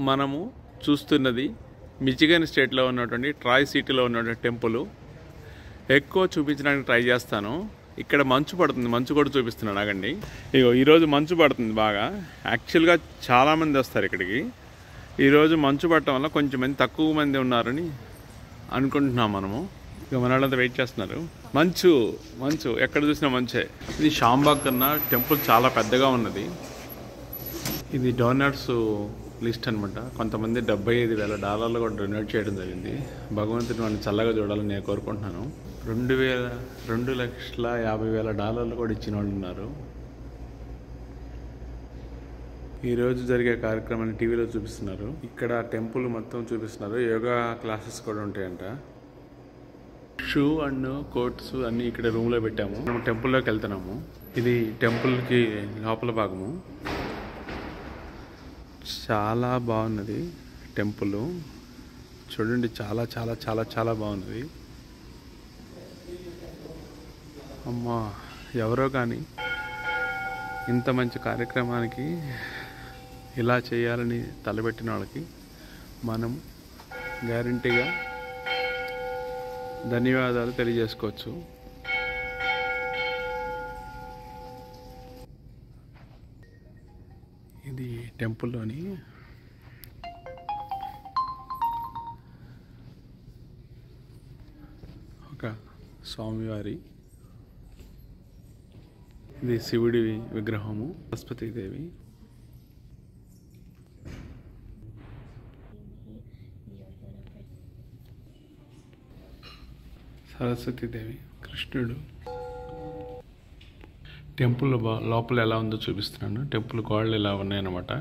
మనము చూస్తున్నది మిచిగన్ స్టేట్లో ఉన్నటువంటి ట్రాయ్ సిటీలో ఉన్నటువంటి టెంపుల్ ఎక్కువ చూపించడానికి ట్రై చేస్తాను ఇక్కడ మంచు పడుతుంది మంచు కూడా చూపిస్తున్నాను ఆగండి ఇగో ఈరోజు మంచు పడుతుంది బాగా యాక్చువల్గా చాలామంది వస్తారు ఇక్కడికి ఈరోజు మంచు పడటం వల్ల కొంచెం మంది తక్కువ మంది ఉన్నారని అనుకుంటున్నాం మనము ఇక మన వాళ్ళంతా వెయిట్ చేస్తున్నారు మంచు మంచు ఎక్కడ చూసినా మంచే ఇది షాంబాగ్ కన్నా టెంపుల్ చాలా పెద్దగా ఉన్నది ఇది డోనర్స్ లిస్ట్ అనమాట కొంతమంది డెబ్బై ఐదు వేల డాలర్లు కూడా డొనేట్ చేయడం జరిగింది భగవంతుని వాడిని చల్లగా చూడాలని నేను కోరుకుంటున్నాను రెండు వేల రెండు లక్షల యాభై వేల డాలర్లు కూడా ఇచ్చిన వాళ్ళు ఉన్నారు ఈరోజు జరిగే కార్యక్రమాన్ని టీవీలో చూపిస్తున్నారు ఇక్కడ టెంపుల్ మొత్తం చూపిస్తున్నారు యోగా క్లాసెస్ కూడా ఉంటాయంట షూ అండ్ కోట్స్ అన్నీ ఇక్కడ రూమ్లో పెట్టాము మనం టెంపుల్లోకి వెళ్తున్నాము ఇది టెంపుల్కి లోపల భాగము చాలా బాగున్నది టెంపుల్ చూడండి చాలా చాలా చాలా చాలా బాగున్నది అమ్మా ఎవరో కానీ ఇంత మంచి కార్యక్రమానికి ఇలా చేయాలని తలపెట్టిన వాళ్ళకి మనం గ్యారంటీగా ధన్యవాదాలు తెలియజేసుకోవచ్చు ఇది టెంపుల్లోని ఒక స్వామివారి ఇది శివుడి విగ్రహము దేవి దేవి కృష్ణుడు టెంపుల్ బా- లోపల ఎలా ఉందో చూపిస్తున్నాను టెంపుల్ గోడలు ఎలా ఉన్నాయన్నమాట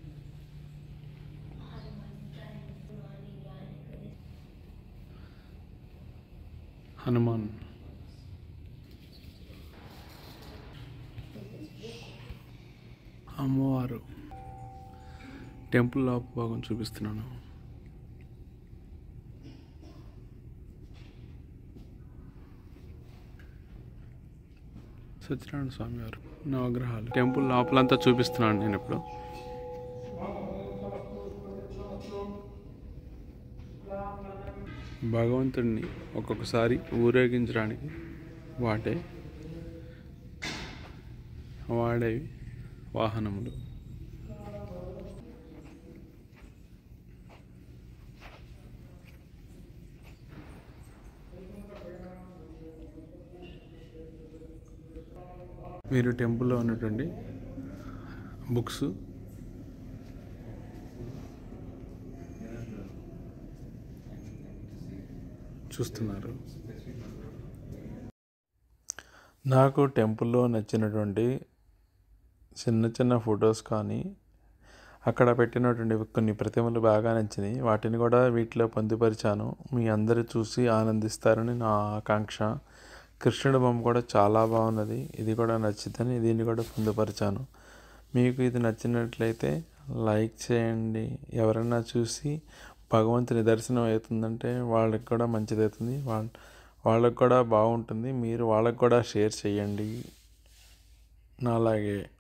హనుమాన్ అమ్మవారు టెంపుల్ లోపల భాగం చూపిస్తున్నాను సత్యనారాయణ స్వామి వారు నవగ్రహాలు టెంపుల్ లోపలంతా చూపిస్తున్నాను నేను ఇప్పుడు భగవంతుడిని ఒక్కొక్కసారి ఊరేగించడానికి వాటే వాడేవి వాహనములు మీరు టెంపుల్లో ఉన్నటువంటి బుక్స్ చూస్తున్నారు నాకు టెంపుల్లో నచ్చినటువంటి చిన్న చిన్న ఫొటోస్ కానీ అక్కడ పెట్టినటువంటి కొన్ని ప్రతిమలు బాగా నచ్చినాయి వాటిని కూడా వీటిలో పొందుపరిచాను మీ అందరూ చూసి ఆనందిస్తారని నా ఆకాంక్ష కృష్ణుడి బొమ్మ కూడా చాలా బాగున్నది ఇది కూడా నచ్చుతుంది దీన్ని కూడా పొందుపరిచాను మీకు ఇది నచ్చినట్లయితే లైక్ చేయండి ఎవరైనా చూసి భగవంతుని దర్శనం అవుతుందంటే వాళ్ళకి కూడా మంచిది అవుతుంది వాళ్ళ వాళ్ళకి కూడా బాగుంటుంది మీరు వాళ్ళకి కూడా షేర్ చేయండి నాలాగే